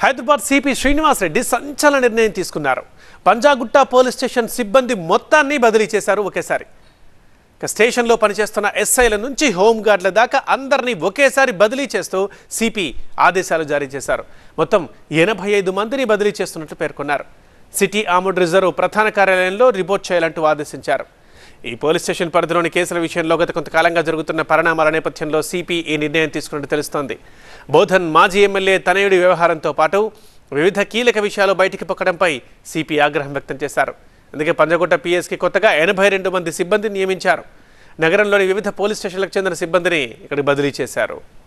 Hyderabad CP Srinivasa Reddy సంచలన నిర్ణయం తీసుకున్నారు పంజాగుట్ట పోలీస్ స్టేషన్ సిబ్బంది మొత్తాన్ని బదిలీ చేశారు ఒకేసారి ఇక స్టేషన్లో పనిచేస్తున్న ఎస్ఐల నుంచి హోంగార్డుల దాకా అందరినీ ఒకేసారి బదిలీ చేస్తూ సిపి ఆదేశాలు జారీ చేశారు మొత్తం ఎనభై ఐదు మందిని బదిలీ చేస్తున్నట్లు పేర్కొన్నారు సిటీ ఆముడ్ రిజర్వ్ ప్రధాన కార్యాలయంలో రిపోర్ట్ చేయాలంటూ ఆదేశించారు ఈ పోలీస్ స్టేషన్ పరిధిలోని కేసుల విషయంలో గత కొంతకాలంగా జరుగుతున్న పరిణామాల నేపథ్యంలో సిపి ఈ నిర్ణయం తీసుకున్నట్టు తెలుస్తోంది బోధన్ మాజీ ఎమ్మెల్యే తనయుడి వ్యవహారంతో పాటు వివిధ కీలక విషయాలు బయటికి పొక్కడంపై సిపి ఆగ్రహం వ్యక్తం చేశారు అందుకే పంజగుట్ట పిఎస్కి కొత్తగా ఎనభై రెండు మంది సిబ్బందిని నియమించారు నగరంలోని వివిధ పోలీస్ స్టేషన్లకు చెందిన సిబ్బందిని ఇక్కడికి బదిలీ చేశారు